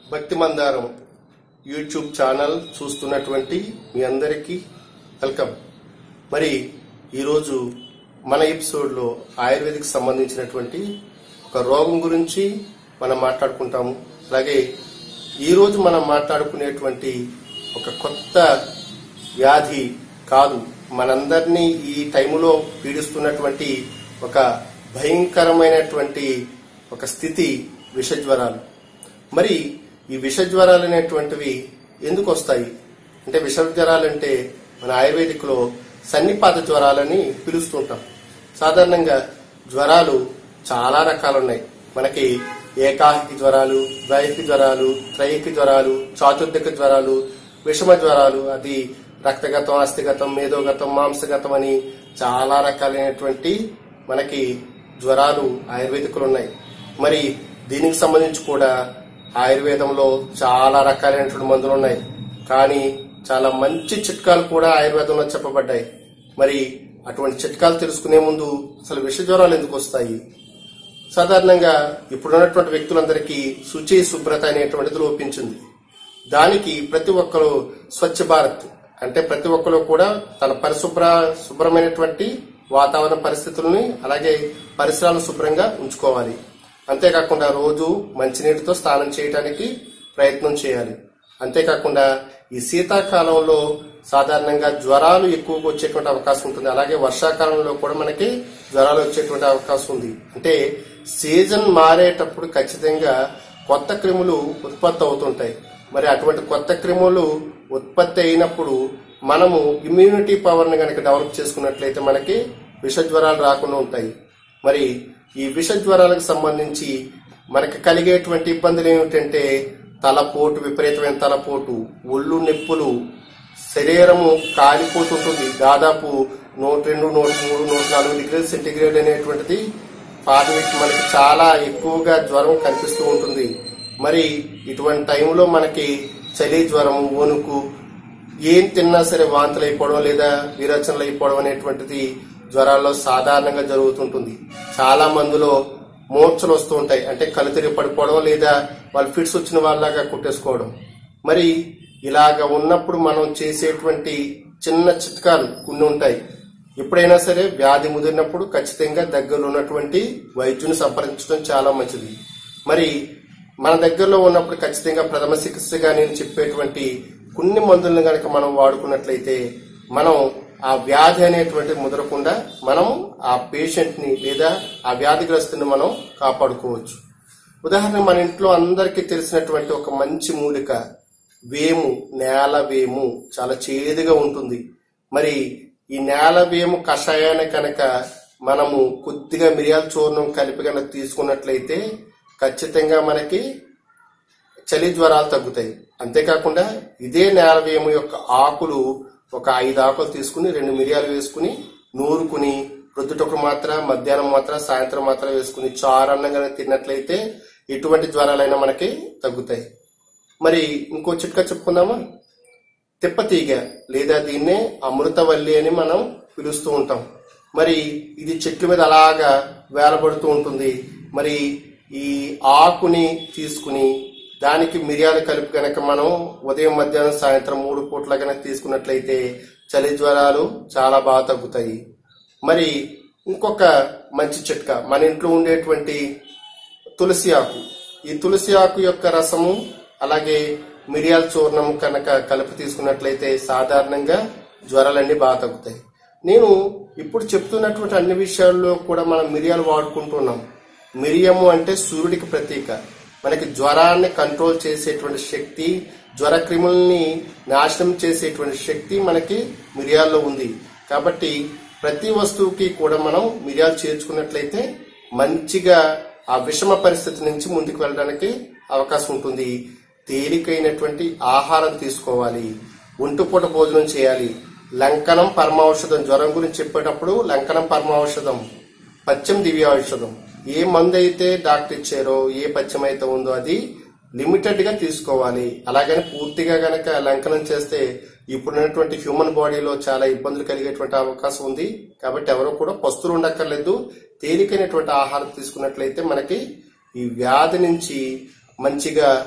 భక్తి మందారం YouTube channel చూస్తున్నటువంటి మీ అందరికీ వెల్కమ్ మరి ఈరోజు మన ఎపిసోడ్లో ఆయుర్వేదిక్ సంబంధించినటువంటి ఒక రోగం గురించి మనం మాట్లాడుకుంటాము అలాగే ఈరోజు మనం మాట్లాడుకునేటువంటి ఒక కొత్త వ్యాధి కాదు మనందరినీ ఈ టైములో పీడిస్తున్నటువంటి ఒక భయంకరమైనటువంటి ఒక స్థితి విషజ్వరాలు మరి ఈ విషజ్వరాలు అనేటువంటివి ఎందుకు వస్తాయి అంటే విషజ్వరాలు అంటే మన ఆయుర్వేదిక్లో సన్నిపాత జ్వరాలని పిలుస్తుంటాం సాధారణంగా జ్వరాలు చాలా రకాలు ఉన్నాయి మనకి ఏకాహిక జ్వరాలు ద్వైహిక జ్వరాలు త్రైహిక జ్వరాలు చాతుర్దిక జ్వరాలు విషమ జ్వరాలు అది రక్తగతం అస్థిగతం మేధోగతం మాంసగతం అని చాలా రకాలైనటువంటి మనకి జ్వరాలు ఆయుర్వేదికులు ఉన్నాయి మరి దీనికి సంబంధించి కూడా ఆయుర్వేదంలో చాలా రకాలైనటువంటి మందులు ఉన్నాయి కానీ చాలా మంచి చిట్కాలు కూడా ఆయుర్వేదంలో చెప్పబడ్డాయి మరి అటువంటి చిట్కాలు తెలుసుకునే ముందు అసలు విష జ్వరాలు ఎందుకు వస్తాయి సాధారణంగా ఇప్పుడున్నటువంటి వ్యక్తులందరికీ శుచి శుభ్రత అనేటువంటిది లోపించింది దానికి ప్రతి ఒక్కరు స్వచ్ఛ భారత్ అంటే ప్రతి ఒక్కరు కూడా తన పరిశుభ్ర శుభ్రమైనటువంటి వాతావరణ పరిస్థితులని అలాగే పరిసరాలను శుభ్రంగా ఉంచుకోవాలి అంతేకాకుండా రోజు మంచినీటితో స్నానం చేయడానికి ప్రయత్నం చేయాలి అంతేకాకుండా ఈ శీతాకాలంలో సాధారణంగా జ్వరాలు ఎక్కువగా వచ్చేటువంటి అవకాశం ఉంటుంది అలాగే వర్షాకాలంలో కూడా మనకి జ్వరాలు వచ్చేటువంటి అవకాశం ఉంది అంటే సీజన్ మారేటప్పుడు ఖచ్చితంగా కొత్త క్రిములు ఉత్పత్తి అవుతుంటాయి మరి అటువంటి కొత్త క్రిములు ఉత్పత్తి అయినప్పుడు మనము ఇమ్యూనిటీ పవర్ని కనుక డెవలప్ చేసుకున్నట్లయితే మనకి విష జ్వరాలు రాకుండా ఉంటాయి మరి ఈ విష జ్వరాలకు సంబంధించి మనకి కలిగేటువంటి ఇబ్బందులు ఏమిటంటే తలపోటు విపరీతమైన తలపోటు ఒళ్ళు నొప్పులు శరీరము కాలిపోతుంటుంది దాదాపు నూట రెండు నూట మూడు నూట నాలుగు డిగ్రీల సెంటిగ్రేడ్ అనేటువంటిది ఫార్మిట్ మనకి చాలా ఎక్కువగా జ్వరం కనిపిస్తూ ఉంటుంది మరి ఇటువంటి టైంలో మనకి చలి జ్వరం వణుకు ఏం తిన్నా సరే వాంతులు అయిపోవడం లేదా విరోచనలు అయిపోవడం అనేటువంటిది జ్వరాల్లో సాధారణంగా జరుగుతుంటుంది చాలా మందిలో మూర్ఛలు వస్తూ ఉంటాయి అంటే కళ్ళు తిరిగి పడిపోవడం లేదా వాళ్ళు ఫిట్స్ వచ్చిన వాళ్ళలాగా కుట్టేసుకోవడం మరి ఇలాగ ఉన్నప్పుడు మనం చేసేటువంటి చిన్న చిట్కాలు కొన్ని ఉంటాయి ఎప్పుడైనా సరే వ్యాధి ముదిరినప్పుడు ఖచ్చితంగా దగ్గరలో ఉన్నటువంటి వైద్యుని సంప్రదించడం చాలా మంచిది మరి మన దగ్గరలో ఉన్నప్పుడు ఖచ్చితంగా ప్రథమ చికిత్సగా నేను చెప్పేటువంటి కొన్ని మందులను కనుక మనం వాడుకున్నట్లయితే మనం ఆ వ్యాధి అనేటువంటి ముదరకుండా మనం ఆ పేషెంట్ ని లేదా ఆ వ్యాధిగ్రస్తుని మనం కాపాడుకోవచ్చు ఉదాహరణ మన ఇంట్లో అందరికీ తెలిసినటువంటి ఒక మంచి మూలిక వేము నేల వేము చాలా చేదుగా ఉంటుంది మరి ఈ నేల వేము కషాయాన్ని కనుక మనము కొద్దిగా మిరియాల చూర్ణం కలిపి కనుక తీసుకున్నట్లయితే ఖచ్చితంగా మనకి చలి జ్వరాలు తగ్గుతాయి అంతేకాకుండా ఇదే నేలవేము యొక్క ఆకులు ఒక ఐదు ఆకులు తీసుకుని రెండు మిరియాలు వేసుకుని నూరుకుని ప్రొద్దుటొక మాత్ర మధ్యాహ్నం మాత్ర సాయంత్రం మాత్ర వేసుకుని చారు అన్నంగా తిన్నట్లయితే ఎటువంటి జ్వరాలైనా మనకి తగ్గుతాయి మరి ఇంకో చిట్కా చెప్పుకుందామా తిప్పతీగ లేదా దీన్నే అమృతవల్లి అని మనం పిలుస్తూ ఉంటాం మరి ఇది చెట్ల మీద అలాగా వేలబడుతూ ఉంటుంది మరి ఈ ఆకుని తీసుకుని దానికి మిరియాలు కలిపి కనుక మనం ఉదయం మధ్యాహ్నం సాయంత్రం మూడు పూట్ల కనుక తీసుకున్నట్లయితే చలి జ్వరాలు చాలా బాగా తగ్గుతాయి మరి ఇంకొక మంచి చిట్కా మన ఇంట్లో ఉండేటువంటి తులసి ఆకు ఈ తులసి ఆకు యొక్క రసము అలాగే మిరియాల చూర్ణం కనుక కలిపి తీసుకున్నట్లయితే సాధారణంగా జ్వరాలన్నీ బాగా తగ్గుతాయి నేను ఇప్పుడు చెప్తున్నటువంటి అన్ని విషయాల్లో కూడా మనం మిరియాలు వాడుకుంటున్నాం మిరియము అంటే సూర్యుడికి ప్రతీక మనకి జ్వరాన్ని కంట్రోల్ చేసేటువంటి శక్తి జ్వర క్రిముల్ని నాశనం చేసేటువంటి శక్తి మనకి మిరియాల్లో ఉంది కాబట్టి ప్రతి వస్తువుకి కూడా మనం మిరియాలు చేర్చుకున్నట్లయితే మంచిగా ఆ విషమ పరిస్థితి నుంచి ముందుకు వెళ్ళడానికి అవకాశం ఉంటుంది తేలికైనటువంటి ఆహారం తీసుకోవాలి ఒంటిపూట భోజనం చేయాలి లంకనం పరమాఔషధం జ్వరం గురించి చెప్పేటప్పుడు లంకనం పరమాఔషధం పచ్చం దివ్య ఔషధం ఏ మందు అయితే డాక్టర్ ఇచ్చారో ఏ పచ్చం అయితే ఉందో అది లిమిటెడ్ గా తీసుకోవాలి అలాగని పూర్తిగా గనక లంకనం చేస్తే ఇప్పుడున్నటువంటి హ్యూమన్ బాడీలో చాలా ఇబ్బందులు కలిగేటువంటి అవకాశం ఉంది కాబట్టి ఎవరు కూడా పస్తులు ఉండక్కర్లేదు తేలికైనటువంటి ఆహారం తీసుకున్నట్లయితే మనకి ఈ వ్యాధి నుంచి మంచిగా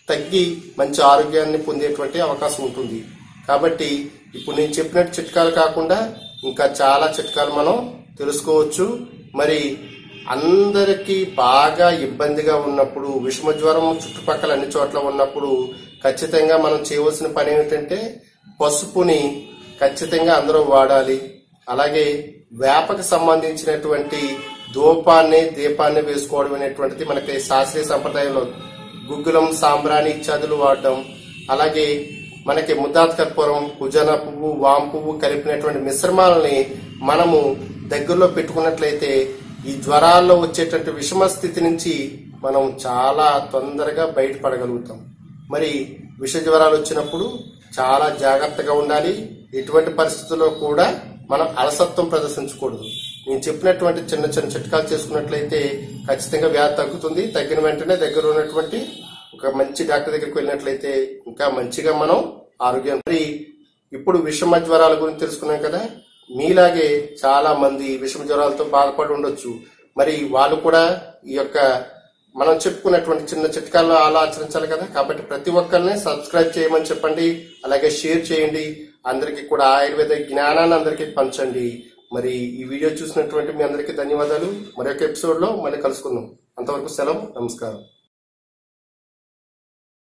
తగ్గి మంచి ఆరోగ్యాన్ని పొందేటువంటి అవకాశం ఉంటుంది కాబట్టి ఇప్పుడు నేను చెప్పినట్టు చిట్కాలు కాకుండా ఇంకా చాలా చిట్కాలు మనం తెలుసుకోవచ్చు మరి అందరికీ బాగా ఇబ్బందిగా ఉన్నప్పుడు విషమ జ్వరం చుట్టుపక్కల అన్ని చోట్ల ఉన్నప్పుడు ఖచ్చితంగా మనం చేయవలసిన పని ఏమిటంటే పసుపుని ఖచ్చితంగా అందరూ వాడాలి అలాగే వేపకు సంబంధించినటువంటి ధూపాన్ని దీపాన్ని వేసుకోవడం అనేటువంటిది మనకి శాస్త్రీయ సంప్రదాయంలో గుగ్గులం సాంబ్రాణి ఇత్యాదులు వాడడం అలాగే మనకి ముద్దాత్ కర్పూరం కుజన పువ్వు వాం పువ్వు కలిపినటువంటి మిశ్రమాలని మనము దగ్గరలో పెట్టుకున్నట్లయితే ఈ జ్వరాల్లో వచ్చేటువంటి విషమ స్థితి నుంచి మనం చాలా తొందరగా బయటపడగలుగుతాం మరి విష జ్వరాలు వచ్చినప్పుడు చాలా జాగ్రత్తగా ఉండాలి ఎటువంటి పరిస్థితుల్లో కూడా మనం అలసత్వం ప్రదర్శించకూడదు నేను చెప్పినటువంటి చిన్న చిన్న చిట్కాలు చేసుకున్నట్లయితే ఖచ్చితంగా వ్యాధి తగ్గుతుంది తగ్గిన వెంటనే దగ్గర ఉన్నటువంటి ఒక మంచి డాక్టర్ దగ్గరికి వెళ్ళినట్లయితే ఇంకా మంచిగా మనం ఆరోగ్యం మరి ఇప్పుడు విషమ జ్వరాల గురించి తెలుసుకున్నాం కదా మీలాగే చాలా మంది విషమ జ్వరాలతో బాధపడి ఉండొచ్చు మరి వాళ్ళు కూడా ఈ యొక్క మనం చెప్పుకున్నటువంటి చిన్న చిట్కాలను అలా ఆచరించాలి కదా కాబట్టి ప్రతి ఒక్కరిని సబ్స్క్రైబ్ చేయమని చెప్పండి అలాగే షేర్ చేయండి అందరికీ కూడా ఆయుర్వేద జ్ఞానాన్ని అందరికీ పంచండి మరి ఈ వీడియో చూసినటువంటి మీ అందరికీ ధన్యవాదాలు మరొక ఎపిసోడ్ లో మళ్ళీ కలుసుకుందాం అంతవరకు సెలవు నమస్కారం